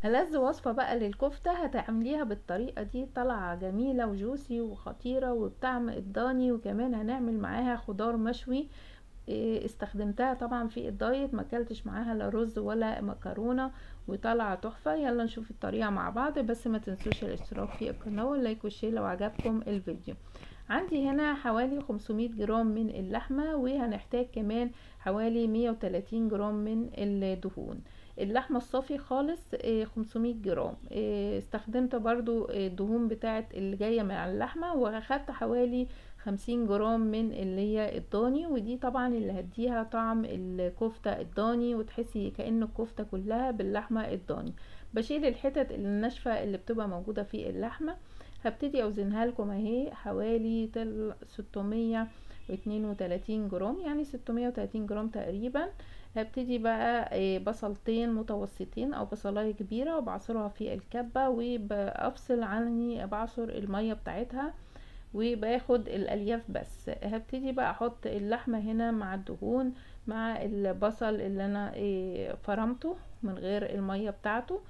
ألذ وصفة بقى للكفتة هتعمليها بالطريقة دي طالعة جميلة وجوسي وخطيرة وبطعم الضاني وكمان هنعمل معاها خضار مشوي إيه، استخدمتها طبعا في الدايت ما اكلتش معاها لا رز ولا مكرونه وطالعه تحفه يلا نشوف الطريقه مع بعض بس ما تنسوش الاشتراك في القناه واللايك والشير لو عجبكم الفيديو عندي هنا حوالي 500 جرام من اللحمه وهنحتاج كمان حوالي 130 جرام من الدهون اللحمة الصافي خالص إيه، 500 جرام إيه، استخدمت برضو الدهون بتاعت اللي جاية مع اللحمة واخدت حوالي خمسين جرام من اللي هي الضاني ودي طبعا اللي هديها طعم الكفتة الضاني وتحسي كأن الكفتة كلها باللحمة الضاني بشيل الحتت الناشفة اللي بتبقى موجودة في اللحمة هبتدي اوزنها لكم اهي حوالي ستمية واتنين وتلاتين جرام يعني ستمية وتلاتين جرام تقريبا هبتدي بقى آه، بصلتين متوسطين او بصلاية كبيرة وبعصرها في الكبة وبفصل عني بعصر المية بتاعتها وباخد الالياف بس هبتدي بقى احط اللحمة هنا مع الدهون مع البصل اللي انا آه، فرمته من غير المية بتاعته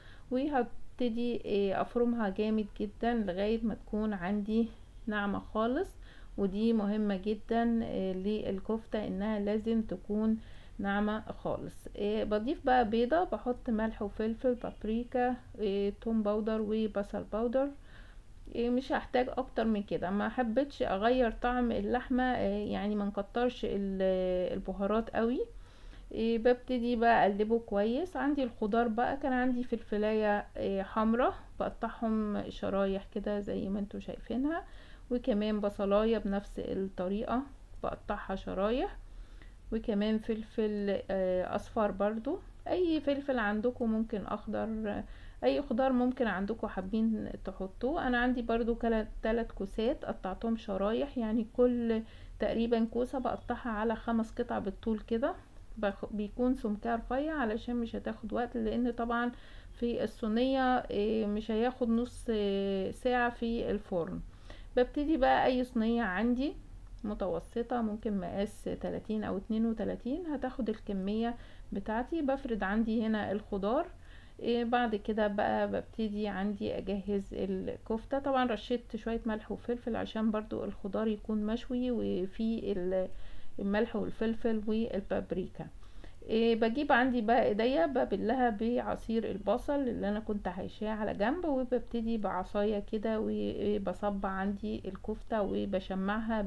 وهبتدي آه، افرمها جامد جدا لغاية ما تكون عندي ناعمة خالص ودي مهمة جدا للكفتة انها لازم تكون ناعمة خالص إيه بضيف بقى بيضة بحط ملح وفلفل بابريكا إيه توم باودر وبصل باودر إيه مش هحتاج اكتر من كده ما حبيتش اغير طعم اللحمة إيه يعني ما نكترش البهارات قوي إيه ببتدي بقى اقلبه كويس عندي الخضار بقى كان عندي فلفلاية إيه حمرة بقطعهم شرايح كده زي ما انتوا شايفينها وكمان بصلاية بنفس الطريقة بقطعها شرايح وكمان فلفل آه، اصفر برضو اي فلفل عندكم ممكن اخضر اي خضار ممكن عندكم حابين تحطوه انا عندي برضو ثلاث كوسات قطعتهم شرايح يعني كل تقريبا كوسة بقطعها على خمس قطع بالطول كده بيكون سمكها رفيع علشان مش هتاخد وقت لان طبعا في الصينية آه، مش هياخد نص آه، ساعة في الفرن ببتدي بقى اي صينية عندي متوسطة ممكن مقاس تلاتين او اتنين وتلاتين هتاخد الكمية بتاعتي بفرد عندي هنا الخضار إيه بعد كده بقى ببتدي عندي اجهز الكفتة طبعا رشيت شوية ملح وفلفل عشان برضو الخضار يكون مشوي وفي الملح والفلفل والبابريكا إيه بجيب عندي بقى ايديا ببلها بعصير البصل اللي انا كنت حاشاه على جنب وببتدي بعصايه كده وبصب عندي الكفته وبشمعها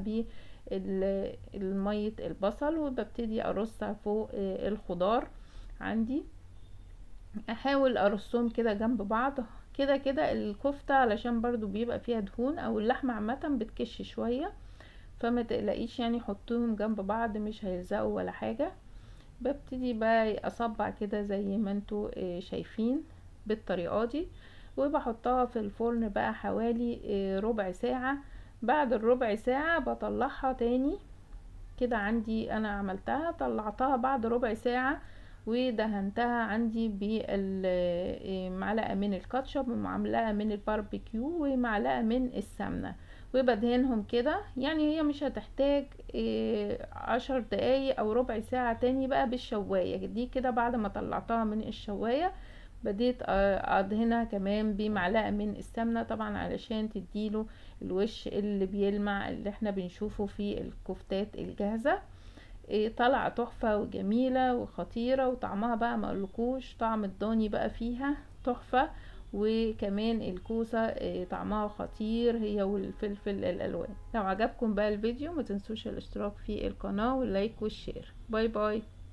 بميه البصل وببتدي ارصها فوق آه، الخضار عندي احاول ارصهم كده جنب بعض كده كده الكفته علشان برضو بيبقى فيها دهون او اللحمه عامه بتكش شويه فما تقلقيش يعني حطوهم جنب بعض مش هيلزقوا ولا حاجه ببتدي بقى اصبع كده زي ما انتوا آه، شايفين بالطريقة دي وبحطها في الفرن بقى حوالي آه، ربع ساعة بعد الربع ساعة بطلعها تاني كده عندي انا عملتها طلعتها بعد ربع ساعة ودهنتها عندي بمعلقة آه، من الكاتشب ومعلقة من الباربيكيو ومعلقة من السمنة وبدهنهم كده يعني هي مش هتحتاج إيه عشر دقايق او ربع ساعة تاني بقى بالشواية دي كده بعد ما طلعتها من الشواية بديت آه، ادهنها كمان بمعلقة من السمنة طبعا علشان تديله الوش اللي بيلمع اللي احنا بنشوفه في الكفتات الجاهزة إيه طالعة تحفة وجميلة وخطيرة وطعمها بقى مقلكوش طعم الضاني بقى فيها تحفة وكمان الكوسة آه، طعمها خطير هي والفلفل الالوان لو عجبكم بقى الفيديو ما تنسوش الاشتراك في القناة واللايك والشير باي باي